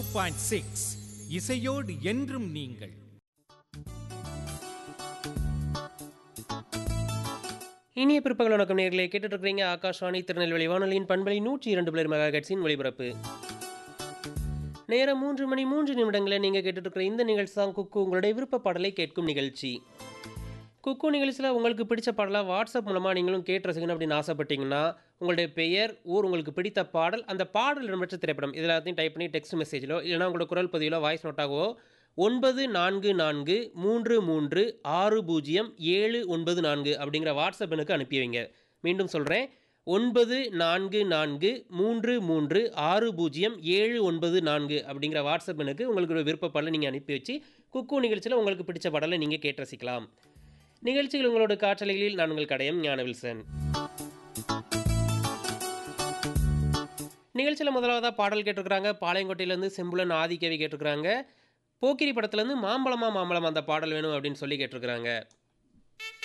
point six இசையோடு என்றும் நீங்கள் இனிய பிற்பகல் வணக்கம் நேர்களே கேட்டுட்டு இருக்கிறீங்க ஆகாஷ்வாணி திருநெல்வேலி வானொலியின் பண்பலை நூற்றி இரண்டு பிளர் மெகாஹெட்ஸின் ஒளிபரப்பு நேரம் மூன்று மணி மூன்று நிமிடங்களை நீங்கள் கேட்டுட்டு இருக்கிற இந்த நிகழ்ச்சி தான் குக்கு உங்களுடைய விருப்ப பாடலை கேட்கும் நிகழ்ச்சி குக்கு நிகழ்ச்சியில் உங்களுக்கு பிடிச்ச பாடலாக வாட்ஸ்அப் மூலமாக நீங்களும் கேட்டு ரசிக்கணும் அப்படின்னு ஆசைப்பட்டீங்கன்னா உங்களுடைய பெயர் ஊர் உங்களுக்கு பிடித்த பாடல் அந்த பாடல் இடம்பெற்ற திரைப்படம் இது எல்லாத்தையும் டைப் பண்ணி டெக்ஸ்ட் மெசேஜிலோ இல்லைனா உங்களோட குரல் பதிவிலோ வாய்ஸ் நோட்டாகவோ ஒன்பது நான்கு நான்கு மூன்று மூன்று ஆறு பூஜ்ஜியம் ஏழு ஒன்பது நான்கு அப்படிங்கிற வாட்ஸ்அப் எனக்கு அனுப்பி வைங்க மீண்டும் சொல்கிறேன் ஒன்பது நான்கு நான்கு மூன்று மூன்று ஆறு பூஜ்ஜியம் ஏழு ஒன்பது நான்கு அப்படிங்கிற வாட்ஸ்அப் எனக்கு உங்களுக்கு விருப்ப பாடலை நீங்கள் அனுப்பி வச்சு குக்கு நிகழ்ச்சியில் உங்களுக்கு பிடிச்ச பாடலை நீங்கள் கேட்டு ரசிக்கலாம் நிகழ்ச்சியில் உங்களோட காற்றலைகளில் நான் உங்கள் கடையம் ஞானவில்சன் நிகழ்ச்சியில் முதலாவதாக பாடல் கேட்டிருக்கிறாங்க பாளையங்கோட்டையிலேருந்து செம்புலன் ஆதிக்கவி கேட்டிருக்கிறாங்க போக்கிரி படத்துலேருந்து மாம்பழமா மாம்பழம் அந்த பாடல் வேணும் அப்படின்னு சொல்லி கேட்டிருக்கிறாங்க